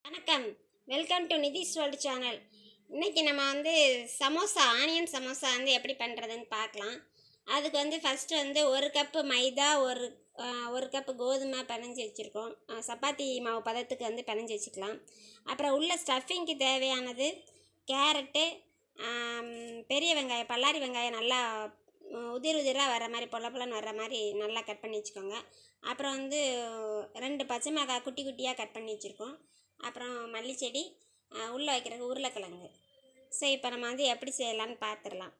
வணக்கம் welcome to Nitish world channel இன்றைக்கி நம்ம வந்து சமோசா ஆனியன் சமோசா வந்து எப்படி பண்ணுறதுன்னு பார்க்கலாம் அதுக்கு வந்து ஃபஸ்ட்டு வந்து ஒரு கப்பு மைதா ஒரு ஆ, ஒரு கப்பு கோதுமை பிணைஞ்சி வச்சுருக்கோம் ஆ, சப்பாத்தி மாவு பதத்துக்கு வந்து பிணைஞ்சி வச்சுக்கலாம் அப்புறம் உள்ள ஸ்டஃபிங்க்கு தேவையானது கேரட்டு ஆம், பெரிய வெங்காயம் பல்லாரி வெங்காயம் நல்லா உம், உதிர் உதிராக வர மாதிரி பொல பொலன்னு வர மாதிரி நல்லா கட் பண்ணி வச்சுக்கோங்க அப்புறம் வந்து ரெண்டு பச்சை மிளகாய் குட்டி குட்டியாக கட் பண்ணி வச்சுருக்கோம் அப்புறம் மல்லிச்செடி ஆ, உள்ளே வைக்கிறதுக்கு உருளைக்கிழங்கு ஸோ இப்போ நம்ம வந்து எப்படி செய்யலாம்னு பார்த்துடலாம்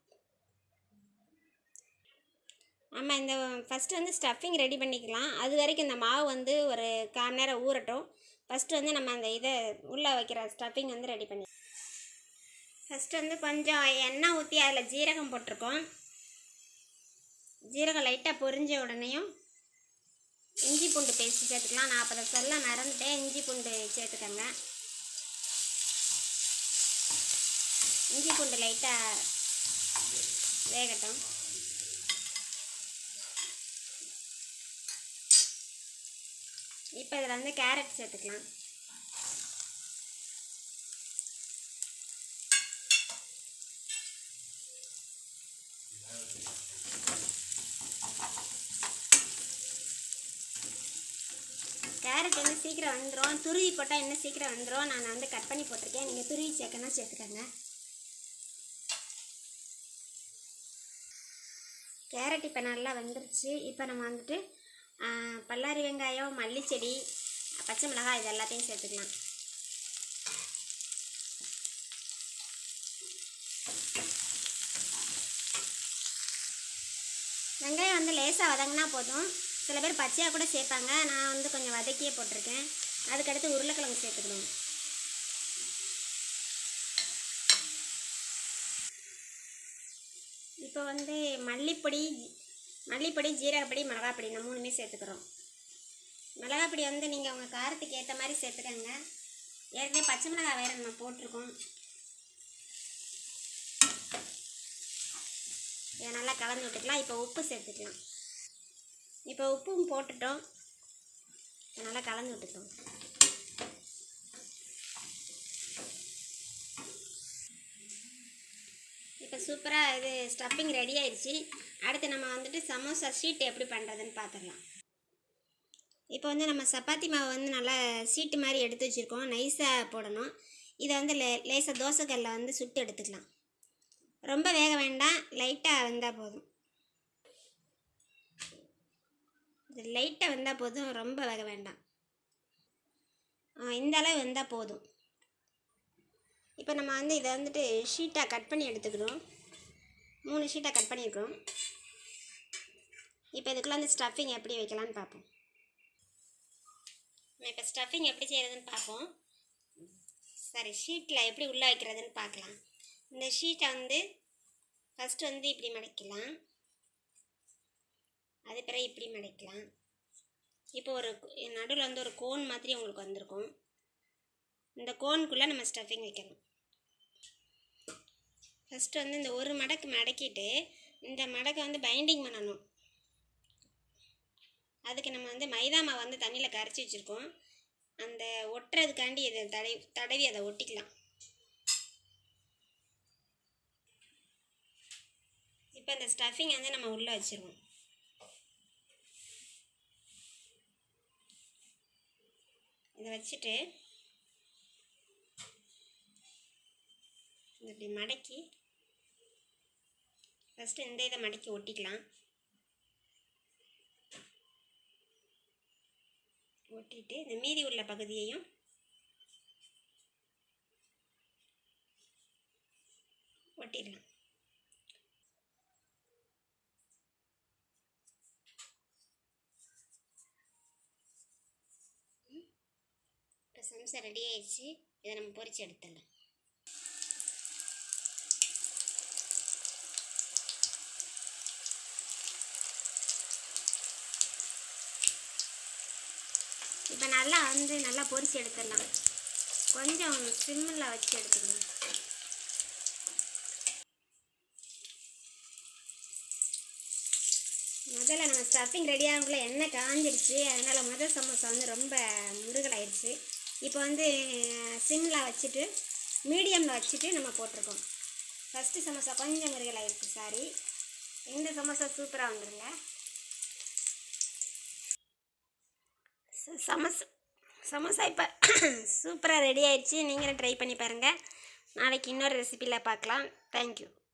நம்ம இந்த ஃபஸ்ட்டு வந்து ஸ்டஃபிங் ரெடி பண்ணிக்கலாம் அது வரைக்கும் இந்த மாவு வந்து ஒரு கால் மணி நேரம் ஊறட்டும் ஃபஸ்ட்டு வந்து நம்ம அந்த இதை உள்ளே வைக்கிற ஸ்டஃபிங் வந்து ரெடி பண்ணி ஃபஸ்ட்டு வந்து கொஞ்சம் எண்ணெய் ஊற்றி அதில் ஜீரகம் போட்டிருக்கோம் ஜீரகம் லைட்டாக பொரிஞ்ச உடனேயும் இஞ்சி பூண்டு பேஸ்ட் சேர்த்துக்கலாம் நான் அப்போ சொல்ல மறந்துட்டேன் இஞ்சி பூண்டு சேர்த்துக்கோங்க இஞ்சி பூண்டு லைட்டாக வேகட்டும் இப்போ இதில் வந்து கேரட் சேர்த்துக்கலாம் கேரட் வந்து சீக்கிரம் வந்துடும் துருவி போட்டால் இன்னும் சீக்கிரம் வந்துடும் நான் வந்து கட் பண்ணி போட்டிருக்கேன் நீங்கள் துருவி சேர்க்கணும் சேர்த்துக்கோங்க கேரட் இப்போ நல்லா வெந்துருச்சு இப்போ நம்ம வந்துட்டு ஆ, பல்லாரி வெங்காயம் மல்லிச்செடி பச்சை மிளகாய் இது எல்லாத்தையும் சேர்த்துக்கலாம் வெங்காயம் வந்து லேசாக வதங்கினா போதும் சில பேர் பச்சையாக கூட சேர்ப்பாங்க நான் வந்து கொஞ்சம் வதக்கியே போட்டிருக்கேன் அதுக்கடுத்து உருளைக்கிழங்கு சேர்த்துக்கணும் இப்போ வந்து மல்லிப்பொடி மல்லிப்பொடி ஜீரகப்பொடி மிளகாப்பொடி இந்த மூணுமே சேர்த்துக்கிறோம் மிளகாப்பொடி வந்து நீங்கள் உங்கள் காரத்துக்கு ஏற்ற மாதிரி சேர்த்துக்கோங்க ஏற்கனவே பச்சை மிளகாய் வேறு நம்ம போட்டிருக்கோம் இதை நல்லா கலந்து விட்டுக்கலாம் இப்போ உப்பு சேர்த்துக்கலாம் இப்போ உப்பும் போட்டுட்டோம் இதை நல்லா கலந்து விட்டுக்கலாம் இப்போ சூப்பராக இது ஸ்டஃபிங் ரெடி ஆயிடுச்சு அடுத்து நம்ம வந்துட்டு சமோசா ஷீட் எப்படி பண்ணுறதுன்னு பார்த்துடலாம் இப்போ வந்து நம்ம சப்பாத்தி மாவு வந்து நல்லா சீட்டு மாதிரி எடுத்து வச்சுருக்கோம் நைஸாக போடணும் இதை வந்து லே லேசாக தோசைக்கல்லில் வந்து சுட்டு எடுத்துக்கலாம் ரொம்ப வேக வேண்டாம் லைட்டாக வெந்தால் போதும் இது லைட்டாக வெந்தால் போதும் ரொம்ப வேக வேண்டாம் ஆ, இந்த அளவு வெந்தால் போதும் இப்போ நம்ம வந்து இதை வந்துட்டு ஷீட்டாக கட் பண்ணி எடுத்துக்கிறோம் மூணு ஷீட்டாக கட் பண்ணியிருக்கோம் இப்போ இதுக்குள்ளே வந்து ஸ்டஃபிங் எப்படி வைக்கலான்னு பார்ப்போம் நம்ம இப்போ ஸ்டஃபிங் எப்படி செய்கிறதுன்னு பார்ப்போம் சரி ஷீட்டில் எப்படி உள்ளே வைக்கிறதுன்னு பார்க்கலாம் இந்த ஷீட்டை வந்து ஃபஸ்ட்டு வந்து இப்படி மடிக்கலாம் அது பிறகு இப்படி மடிக்கலாம் இப்போ ஒரு நடுவில் வந்து ஒரு கோன் மாதிரி உங்களுக்கு வந்திருக்கும் இந்த கோனுக்குள்ளே நம்ம ஸ்டஃபிங் வைக்கணும் ஃபஸ்ட்டு வந்து இந்த ஒரு மடக்கு மடக்கிட்டு இந்த மடக்கை வந்து பைண்டிங் பண்ணணும் அதுக்கு நம்ம வந்து மைதா மாவு வந்து தண்ணியில் கரைச்சி வச்சுருக்கோம் அந்த ஒட்டுறதுக்காண்டி இதை தடவி தடவி அதை ஒட்டிக்கலாம் இப்போ இந்த ஸ்டஃபிங் வந்து நம்ம உள்ளே வச்சுருவோம் இதை வச்சுட்டு இதை இப்படி மடக்கி ஃபஸ்ட்டு இந்த இதை மடக்கி ஒட்டிக்கலாம் ஒட்டிட்டு இந்த மீதி உள்ள பகுதியையும் ஒட்டிடலாம் இப்போ சம்சா ரெடி ஆயிடுச்சு இதை நம்ம பொரிச்சு எடுத்துடலாம் இப்போ நல்லா வந்து நல்லா பொரிச்சு எடுத்துடலாம் கொஞ்சம் சிம்மில் வச்சு எடுத்துக்கணும் முதல்ல நம்ம ஸ்டஃபிங் ரெடி ஆகக்குள்ள எண்ணெய் காஞ்சிருச்சு அதனால் முதல் சமோசா வந்து ரொம்ப முருகலாயிருச்சு இப்போ வந்து சிம்மில் வச்சுட்டு மீடியமில் வச்சுட்டு நம்ம போட்டிருக்கோம் ஃபஸ்ட்டு சமோசா கொஞ்சம் முருகல் ஆயிடுச்சு சாரி இந்த சமோசா சூப்பராக வந்துருங்க ச- சமோசா சமோசா இப்போ சூப்பராக ரெடி ஆயிடுச்சு நீங்களும் ட்ரை பண்ணி பாருங்கள் நாளைக்கு இன்னொரு ரெசிபியில் பார்க்கலாம் தேங்க்யூ